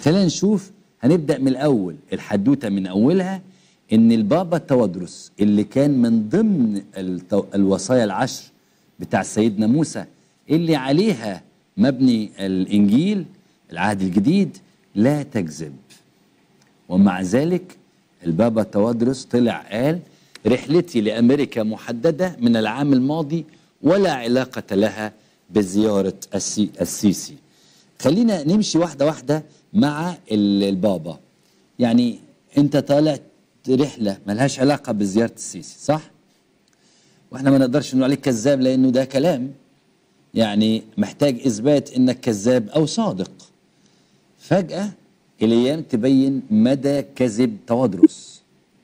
خلينا نشوف هنبدأ من الأول الحدوتة من أولها إن البابا التوادرس اللي كان من ضمن التو... الوصايا العشر بتاع سيدنا موسى اللي عليها مبني الإنجيل العهد الجديد لا تكذب ومع ذلك البابا التوادرس طلع قال رحلتي لأمريكا محددة من العام الماضي ولا علاقة لها بزيارة السي... السيسي خلينا نمشي واحدة واحدة مع البابا يعني انت طالع رحلة ملهاش علاقة بزيارة السيسي صح؟ واحنا ما نقدرش نقول عليك كذاب لانه ده كلام يعني محتاج اثبات انك كذاب او صادق فجأة الايام تبين مدى كذب توادرس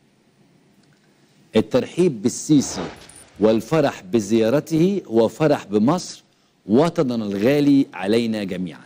الترحيب بالسيسي والفرح بزيارته هو فرح بمصر وطننا الغالي علينا جميعا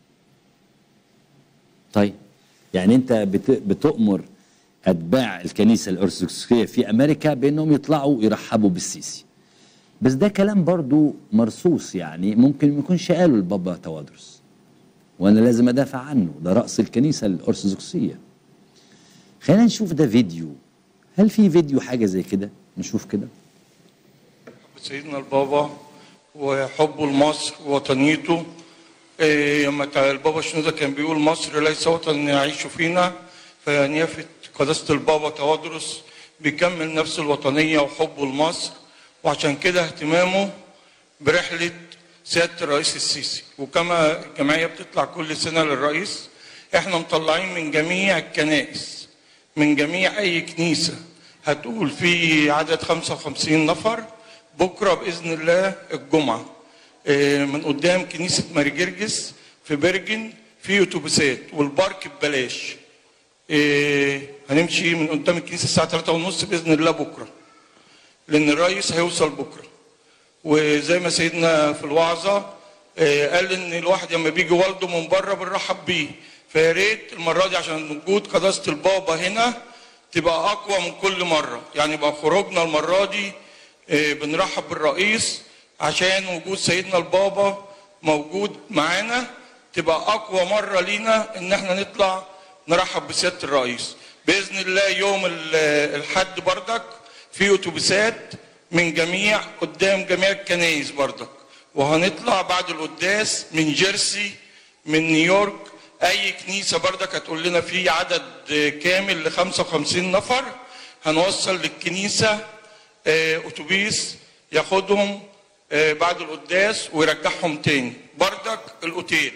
طيب يعني انت بت... بتؤمر اتباع الكنيسه الارثوذكسيه في امريكا بانهم يطلعوا يرحبوا بالسيسي بس ده كلام برضو مرصوص يعني ممكن ما يكونش قاله البابا توادرس وانا لازم ادافع عنه ده راس الكنيسه الارثوذكسيه خلينا نشوف ده فيديو هل في فيديو حاجه زي كده نشوف كده سيدنا البابا وحبه لمصر ووطنيته إيه، لما تع- البابا شنودة كان بيقول مصر ليس وطن يعيش فينا فنيافة قداسة البابا توادرس بيكمل نفس الوطنية وحبه لمصر وعشان كده اهتمامه برحلة سيادة الرئيس السيسي وكما الجمعية بتطلع كل سنة للرئيس احنا مطلعين من جميع الكنائس من جميع أي كنيسة هتقول في عدد 55 نفر بكرة بإذن الله الجمعة آه، من قدام كنيسة ماري جرجس في برجن في أتوبيسات والبارك ببلاش آه، هنمشي من قدام الكنيسة الساعة 3 ونص بإذن الله بكرة لأن الرئيس هيوصل بكرة وزي ما سيدنا في الوعظة آه، قال ان الواحد لما بيجي والده من بره بنرحب بيه فيا ريت المره دي عشان وجود قداسه البابا هنا تبقى اقوى من كل مره يعني يبقى خروجنا المره دي آه، بنرحب بالرئيس عشان وجود سيدنا البابا موجود معانا تبقى اقوى مره لينا ان احنا نطلع نرحب بسياده الرئيس باذن الله يوم ال- الحد بردك في اتوبيسات من جميع قدام جميع الكنايس بردك وهنطلع بعد القداس من جيرسي من نيويورك اي كنيسه بردك هتقول لنا في عدد كامل ل 55 نفر هنوصل للكنيسه آه، اتوبيس ياخدهم آه، بعد القداس ويرجعهم تاني بردك الاوتيل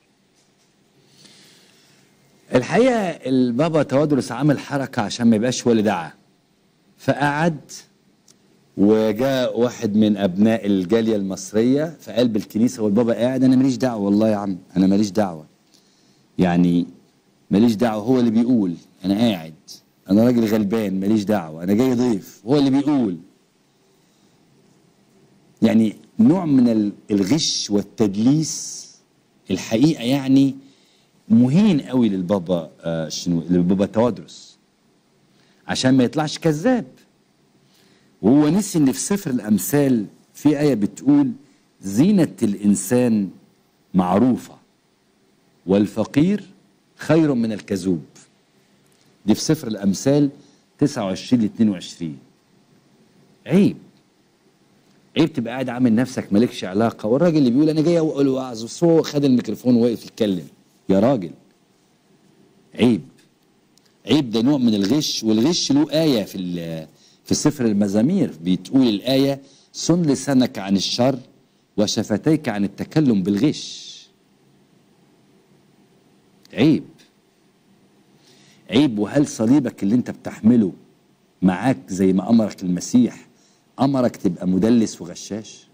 الحقيقه البابا توادرس عمل حركه عشان ما يبقاش هو اللي دعا فقعد وجاء واحد من ابناء الجاليه المصريه في قلب الكنيسه والبابا قاعد انا ماليش دعوه والله يا عم انا ماليش دعوه يعني ماليش دعوه هو اللي بيقول انا قاعد انا راجل غلبان ماليش دعوه انا جاي ضيف هو اللي بيقول يعني نوع من ال- الغش والتدليس الحقيقه يعني مهين قوي للبابا آه شنو للبابا توادرس عشان ما يطلعش كذاب وهو نسي ان في سفر الامثال في ايه بتقول زينه الانسان معروفه والفقير خير من الكذوب دي في سفر الامثال 29 ل 22 عيب عيب تبقى قاعد عامل نفسك مالكش علاقه والراجل اللي بيقول انا جاي اقول وعظ بس هو خد الميكروفون ووقف يتكلم يا راجل عيب عيب ده نوع من الغش والغش له آية في ال- في سفر المزامير بتقول الآية صن لسانك عن الشر وشفتيك عن التكلم بالغش عيب عيب وهل صليبك اللي انت بتحمله معاك زي ما أمرك المسيح أمرك تبقى مدلس وغشاش